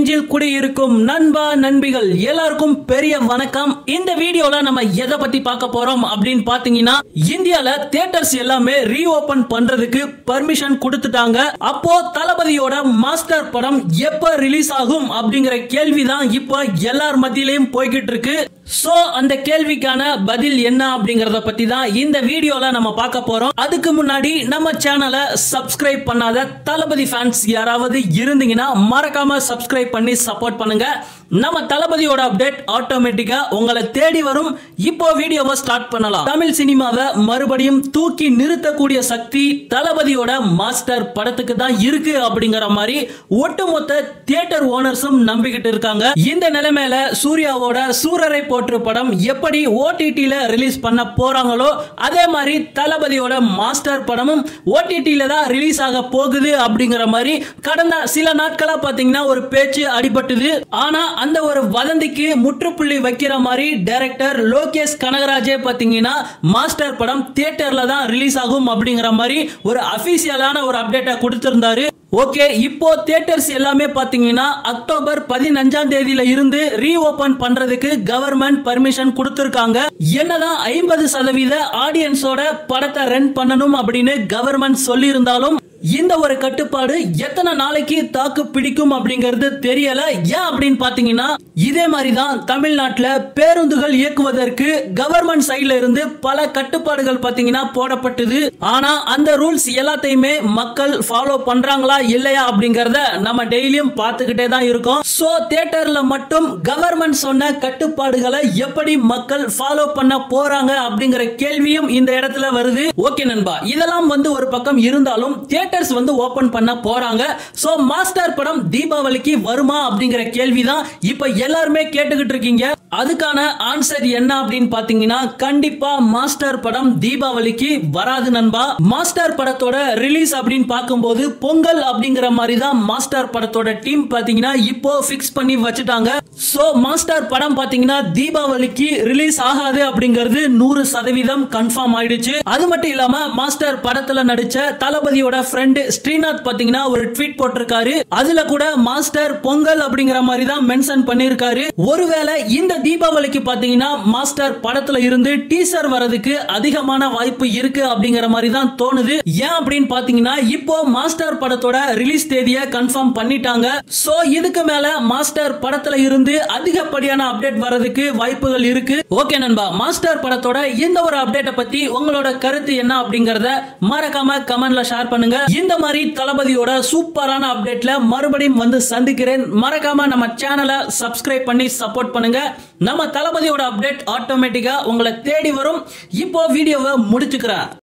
நெஞ்சில் குடியிருக்கும் நண்பா நண்பிகள் எல்லாருக்கும் பெரிய வணக்கம் இந்த வீடியோல நம்ம எதை பத்தி பார்க்க போறோம் அப்படின்னு பாத்தீங்கன்னா இந்தியால தியேட்டர்ஸ் எல்லாமே ரீஓபன் பண்றதுக்கு பர்மிஷன் கொடுத்துட்டாங்க அப்போ தளபதியோட மாஸ்டர் படம் எப்ப ரிலீஸ் ஆகும் அப்படிங்கிற கேள்விதான் இப்போ எல்லார் மத்தியிலையும் போய்கிட்டு இருக்கு சோ அந்த கேள்விக்கான பதில் என்ன அப்படிங்கறத பத்தி தான் இந்த வீடியோல நம்ம பார்க்க போறோம் அதுக்கு முன்னாடி நம்ம சேனலை சப்ஸ்கிரைப் பண்ணாத தளபதி ஃபேன்ஸ் யாராவது இருந்தீங்கன்னா மறக்காம சப்ஸ்கிரைப் பண்ணி சப்போர்ட் பண்ணுங்க நம்ம தளபதியோட அப்டேட் ஆட்டோமேட்டிக்கா உங்களை தேடி வரும் இப்போ வீடியோவை ஸ்டார்ட் பண்ணலாம் தமிழ் சினிமாவை மறுபடியும் தூக்கி நிறுத்தக்கூடிய சக்தி தளபதியோட மாஸ்டர் படத்துக்கு தான் இருக்கு அப்படிங்கிற மாதிரி ஒட்டுமொத்த தியேட்டர் ஓனர்ஸும் நம்பிக்கிட்டு இருக்காங்க இந்த நிலைமையில சூர்யாவோட சூரரை போற்று படம் எப்படி ஓடிடில ரிலீஸ் பண்ண போறாங்களோ அதே மாதிரி தளபதியோட மாஸ்டர் படமும் ஓடிடில தான் ரிலீஸ் ஆக போகுது அப்படிங்கிற மாதிரி கடந்த சில நாட்களா பாத்தீங்கன்னா ஒரு பேச்சு அடிபட்டுது ஆனா அந்த ஒரு வதந்திக்கு முற்றுப்புள்ளி வைக்கிற மாதிரி டைரக்டர் லோகேஷ் கனகராஜே பாத்தீங்கன்னா மாஸ்டர் படம் தியேட்டர்ல தான் ரிலீஸ் ஆகும் அப்படிங்கிற மாதிரி ஒரு அபிஷியலான ஒரு அப்டேட்டை கொடுத்திருந்தாரு ஓகே இப்போ தியேட்டர்ஸ் எல்லாமே பாத்தீங்கன்னா அக்டோபர் பதினஞ்சாம் தேதியில இருந்து ரீஓபன் பண்றதுக்கு கவர்மெண்ட் பர்மிஷன் கொடுத்திருக்காங்க என்னதான் ஐம்பது சதவீத ஆடியன்ஸோட படத்தை ரன் பண்ணணும் அப்படின்னு கவர்மெண்ட் சொல்லி இருந்தாலும் இந்த ஒரு கட்டுப்பாடு எத்தனை நாளைக்கு தாக்கு பிடிக்கும் அப்படிங்கிறது தெரியல ஏன் அப்படின்னு பாத்தீங்கன்னா இதே மாதிரி தான் தமிழ்நாட்டுல பேருந்துகள் இயக்குவதற்கு கவர்மெண்ட் சைட்ல இருந்து பல கட்டுப்பாடுகள் பாத்தீங்கன்னா போடப்பட்டது ஆனா அந்த ரூல்ஸ் எல்லாத்தையுமே மக்கள் ஃபாலோ பண்றாங்களா இல்லையா அப்படிங்கறத நம்ம டெய்லியும் பார்த்துக்கிட்டே தான் இருக்கோம் சோ தியேட்டர்ல மட்டும் கவர்மெண்ட் சொன்ன கட்டுப்பாடுகளை எப்படி மக்கள் ஃபாலோ பண்ண போறாங்க அப்படிங்கிற கேள்வியும் இந்த இடத்துல வருது ஓகே நண்பா இதெல்லாம் வந்து ஒரு பக்கம் இருந்தாலும் தியேட்டர்ஸ் வந்து ஓபன் பண்ண போறாங்க சோ மாஸ்டர் படம் தீபாவளிக்கு வருமா அப்படிங்கிற கேள்விதான் இப்ப எல்லாருமே கேட்டுக்கிட்டு இருக்கீங்க அதுக்கான ஆன்சர் என்ன அப்படின்னு பாத்தீங்கன்னா கண்டிப்பா மாஸ்டர் படம் தீபாவளிக்கு வராது நண்பா மாஸ்டர் படத்தோட ரிலீஸ் அப்படின்னு பார்க்கும்போது பொங்கல் அப்படிங்கிற மாதிரி தான் மாஸ்டர் படத்தோட டீம் பாத்தீங்கன்னா இப்போ பிக்ஸ் பண்ணி வச்சுட்டாங்க சோ மாஸ்டர் படம் பாத்தீங்கன்னா தீபாவளிக்கு ரிலீஸ் ஆகாது அப்படிங்கிறது நூறு சதவீதம் கன்ஃபார்ம் ஆயிடுச்சு அது மட்டும் இல்லாம மாஸ்டர் படத்துல நடிச்ச தளபதியோட ஃப்ரெண்ட் ஸ்ரீநாத் பாத்தீங்கன்னா ஒரு ட்வீட் போட்டிருக்காரு அதுல கூட மாஸ்டர் பொங்கல் அப்படிங்கிற மாதிரி தான் மென்ஷன் பண்ணிருக்காரு ஒருவேளை இந்த தீபாவளிக்கு பாத்தீங்கன்னா மாஸ்டர் படத்துல இருந்து டீசர் வரதுக்கு அதிகமான வாய்ப்பு இருக்கு அப்படிங்கிற மாதிரி தான் தோணுது ஏன் அப்படின்னு பாத்தீங்கன்னா இப்போ மாஸ்டர் படத்தோட ரிலீஸ் தேதியை கன்ஃபார்ம் பண்ணிட்டாங்க சோ இதுக்கு மேல மாஸ்டர் படத்துல இருந்து அதிகப்படியான அப்டேட் வரதுக்கு வாய்ப்புகள் இருக்கு ஓகே நண்பா மாஸ்டர் படத்தோட இந்த ஒரு அப்டேட்டை பத்தி உங்களோட கருத்து என்ன அப்படிங்கறத மறக்காம கமெண்ட்ல ஷேர் பண்ணுங்க இந்த மாதிரி தளபதியோட சூப்பரான அப்டேட்ல மறுபடியும் வந்து சந்திக்கிறேன் மறக்காம நம்ம சேனலை சப்ஸ்கிரைப் பண்ணி சப்போர்ட் பண்ணுங்க நம்ம தளபதியோட அப்டேட் ஆட்டோமேட்டிக்கா உங்களை தேடி வரும் இப்போ வீடியோவை முடிச்சுக்கிறேன்